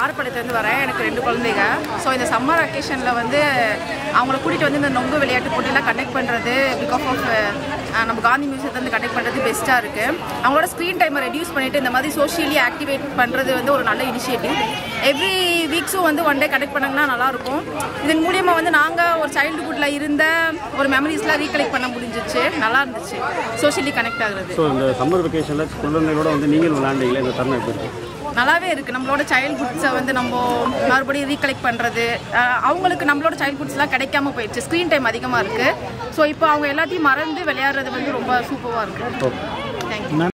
ஆர்ப்பாளையத்துலேருந்து வரேன் எனக்கு ரெண்டு குழந்தைங்க ஸோ இந்த சம்மர் வெக்கேஷனில் வந்து அவங்கள கூட்டிகிட்டு வந்து இந்த நொங்கு விளையாட்டு போட்டியெல்லாம் கண்டக்ட் பண்ணுறது பிகாஸ் ஆஃப் நம்ம காந்தி மியூசியத்துலேருந்து கண்டக்ட் பண்ணுறது பெஸ்ட்டாக இருக்குது அவங்களோட ஸ்க்ரீன் டைமை ரெடியூஸ் பண்ணிவிட்டு இந்த மாதிரி சோஷியலி ஆக்டிவேட் பண்ணுறது வந்து ஒரு நல்ல இனிஷியேட்டிவ் எவ்ரி வீக்ஸும் வந்து ஒன் டே கண்டக்ட் பண்ணாங்கன்னா நல்லாயிருக்கும் இதன் மூலியமாக வந்து நாங்கள் ஒரு சைல்டுஹுட்டில் இருந்த ஒரு மெமரிஸ்லாம் ரீகலெக்ட் பண்ண முடிஞ்சிச்சு நல்லா இருந்துச்சு சோஷியலி கனெக்ட் ஆகுறது ஸோ இந்த சம்மர் வெக்கேஷனில் குழந்தைகளோட வந்து நீங்கள் விளையாண்டீங்களே இந்த தருணம் எப்படி இருக்கு நல்லாவே இருக்குது நம்மளோட சைல்ட்ஹுட்ஸை வந்து நம்ம மறுபடியும் ரீகலெக்ட் பண்ணுறது அவங்களுக்கு நம்மளோட சைல்ட்ஹுட்ஸ்லாம் கிடைக்காம போயிடுச்சு ஸ்க்ரீன் டைம் அதிகமாக இருக்குது ஸோ இப்போ அவங்க எல்லாத்தையும் மறந்து விளையாடுறது வந்து ரொம்ப சூப்பராக இருக்குது ஓகே